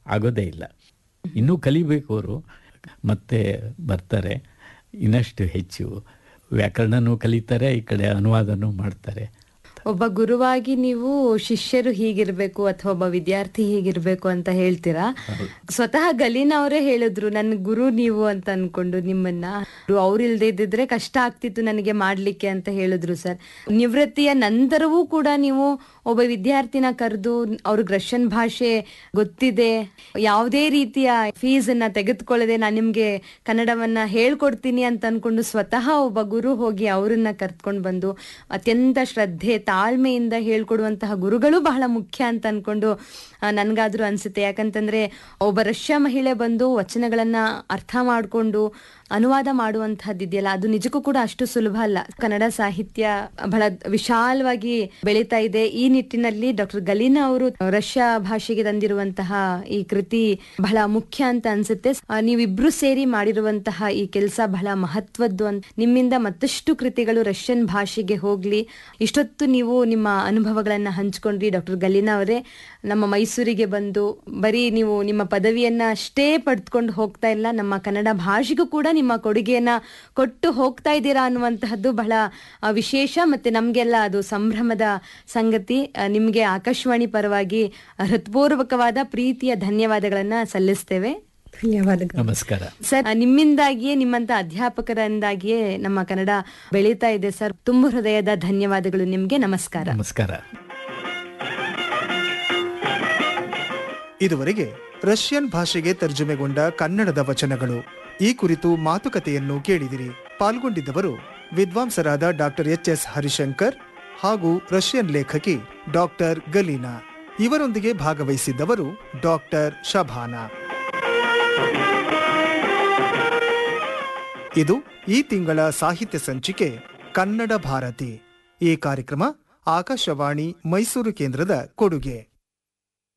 ಆಗೋದೇ ಇಲ್ಲ ಇನ್ನೂ ಕಲಿಬೇಕು ಅವರು ಮತ್ತೆ ಬರ್ತಾರೆ ಇನ್ನಷ್ಟು ಹೆಚ್ಚು ವ್ಯಾಕರಣನೂ ಕಲಿತಾರೆ ಈ ಕಡೆ ಅನುವಾದನೂ ಮಾಡ್ತಾರೆ ಒಬ್ಬ ಗುರುವಾಗಿ ನೀವು ಶಿಷ್ಯರು ಹೀಗಿರ್ಬೇಕು ಅಥವಾ ಒಬ್ಬ ವಿದ್ಯಾರ್ಥಿ ಹೀಗಿರ್ಬೇಕು ಅಂತ ಹೇಳ್ತೀರಾ ಸ್ವತಃ ಗಲೀನಾ ಅವರೇ ಹೇಳಿದ್ರು ನನ್ನ ಗುರು ನೀವು ಅಂತ ಅನ್ಕೊಂಡು ನಿಮ್ಮನ್ನ ಅವ್ರು ಇಲ್ದೇ ಇದ್ದಿದ್ರೆ ಕಷ್ಟ ಆಗ್ತಿತ್ತು ನನಗೆ ಮಾಡ್ಲಿಕ್ಕೆ ಅಂತ ಹೇಳಿದ್ರು ಸರ್ ನಿವೃತ್ತಿಯ ನಂತರವೂ ಕೂಡ ನೀವು ಒಬ್ಬ ವಿದ್ಯಾರ್ಥಿನ ಕರೆದು ಅವ್ರಿಗೆ ರಷ್ಯನ್ ಭಾಷೆ ಗೊತ್ತಿದೆ ಯಾವುದೇ ರೀತಿಯ ಫೀಸ್ ಅನ್ನ ತೆಗೆದುಕೊಳ್ಳದೆ ನಾನು ನಿಮ್ಗೆ ಕನ್ನಡವನ್ನ ಹೇಳ್ಕೊಡ್ತೀನಿ ಅಂತ ಅನ್ಕೊಂಡು ಸ್ವತಃ ಒಬ್ಬ ಗುರು ಹೋಗಿ ಅವರನ್ನ ಕರ್ತ್ಕೊಂಡು ಬಂದು ಅತ್ಯಂತ ಶ್ರದ್ಧೆ ತಾಳ್ಮೆಯಿಂದ ಹೇಳ್ಕೊಡುವಂತಹ ಗುರುಗಳು ಬಹಳ ಮುಖ್ಯ ಅಂತ ಅನ್ಕೊಂಡು ಆ, ನನ್ಗಾದ್ರೂ ಅನ್ಸುತ್ತೆ ಯಾಕಂತಂದ್ರೆ ಒಬ್ಬ ರಷ್ಯಾ ಮಹಿಳೆ ಬಂದು ವಚನಗಳನ್ನ ಅರ್ಥ ಮಾಡ್ಕೊಂಡು ಅನುವಾದ ಮಾಡುವಂತಹದ್ದು ಇದೆಯಲ್ಲ ಅದು ನಿಜಕ್ಕೂ ಕೂಡ ಅಷ್ಟು ಸುಲಭ ಅಲ್ಲ ಕನ್ನಡ ಸಾಹಿತ್ಯ ಬಹಳ ವಿಶಾಲವಾಗಿ ಬೆಳೀತಾ ಇದೆ ಈ ನಿಟ್ಟಿನಲ್ಲಿ ಡಾಕ್ಟರ್ ಗಲೀನಾ ಅವರು ರಷ್ಯಾ ಭಾಷೆಗೆ ತಂದಿರುವಂತಹ ಈ ಕೃತಿ ಬಹಳ ಮುಖ್ಯ ಅಂತ ಅನ್ಸುತ್ತೆ ಆ, ನೀವಿಬ್ರು ಸೇರಿ ಮಾಡಿರುವಂತಹ ಈ ಕೆಲಸ ಬಹಳ ಮಹತ್ವದ್ದು ಅಂತ ನಿಮ್ಮಿಂದ ಮತ್ತಷ್ಟು ಕೃತಿಗಳು ರಷ್ಯನ್ ಭಾಷೆಗೆ ಹೋಗ್ಲಿ ಇಷ್ಟೊತ್ತು ನೀವು ನಿಮ್ಮ ಅನುಭವಗಳನ್ನ ಹಂಚ್ಕೊಂಡ್ರಿ ಡಾಕ್ಟರ್ ಗಲೀನಾ ಅವರೇ ನಮ್ಮ ಮೈಸೂರಿಗೆ ಬಂದು ಬರೀ ನೀವು ನಿಮ್ಮ ಪದವಿಯನ್ನ ಅಷ್ಟೇ ಪಡೆದುಕೊಂಡು ಹೋಗ್ತಾ ಇಲ್ಲ ನಮ್ಮ ಕನ್ನಡ ಭಾಷೆಗೂ ಕೂಡ ನಿಮ್ಮ ಕೊಡುಗೆಯನ್ನ ಕೊಟ್ಟು ಹೋಗ್ತಾ ಇದ್ದೀರಾ ಅನ್ನುವಂತಹದ್ದು ಬಹಳ ಆ, ವಿಶೇಷ ಮತ್ತೆ ನಮ್ಗೆಲ್ಲ ಅದು ಸಂಭ್ರಮದ ಸಂಗತಿ ಆ, ನಿಮ್ಗೆ ಆಕಾಶವಾಣಿ ಪರವಾಗಿ ಹೃತ್ಪೂರ್ವಕವಾದ ಪ್ರೀತಿಯ ಧನ್ಯವಾದಗಳನ್ನ ಸಲ್ಲಿಸ್ತೇವೆ ಧನ್ಯವಾದಗಳು ನಮಸ್ಕಾರ ಸರ್ ಆ, ನಿಮ್ಮಿಂದಾಗಿಯೇ ನಿಮ್ಮಂತ ಅಧ್ಯಾಪಕರಿಂದಾಗಿಯೇ ನಮ್ಮ ಕನ್ನಡ ಬೆಳೀತಾ ಇದೆ ಸರ್ ತುಂಬ ಹೃದಯದ ಧನ್ಯವಾದಗಳು ನಿಮ್ಗೆ ನಮಸ್ಕಾರ ನಮಸ್ಕಾರ ಇದುವರೆಗೆ ರಷ್ಯನ್ ಭಾಷೆಗೆ ತರ್ಜುಮೆಗೊಂಡ ಕನ್ನಡದ ವಚನಗಳು ಈ ಕುರಿತು ಮಾತುಕತೆಯನ್ನು ಕೇಳಿದಿರಿ ಪಾಲ್ಗೊಂಡಿದ್ದವರು ವಿದ್ವಾಂಸರಾದ ಡಾಕ್ಟರ್ ಎಚ್ ಎಸ್ ಹರಿಶಂಕರ್ ಹಾಗೂ ರಷ್ಯನ್ ಲೇಖಕಿ ಡಾಕ್ಟರ್ ಗಲೀನಾ ಇವರೊಂದಿಗೆ ಭಾಗವಹಿಸಿದ್ದವರು ಡಾಕ್ಟರ್ ಶಭಾನಾ ಇದು ಈ ತಿಂಗಳ ಸಾಹಿತ್ಯ ಸಂಚಿಕೆ ಕನ್ನಡ ಭಾರತಿ ಈ ಕಾರ್ಯಕ್ರಮ ಆಕಾಶವಾಣಿ ಮೈಸೂರು ಕೇಂದ್ರದ ಕೊಡುಗೆ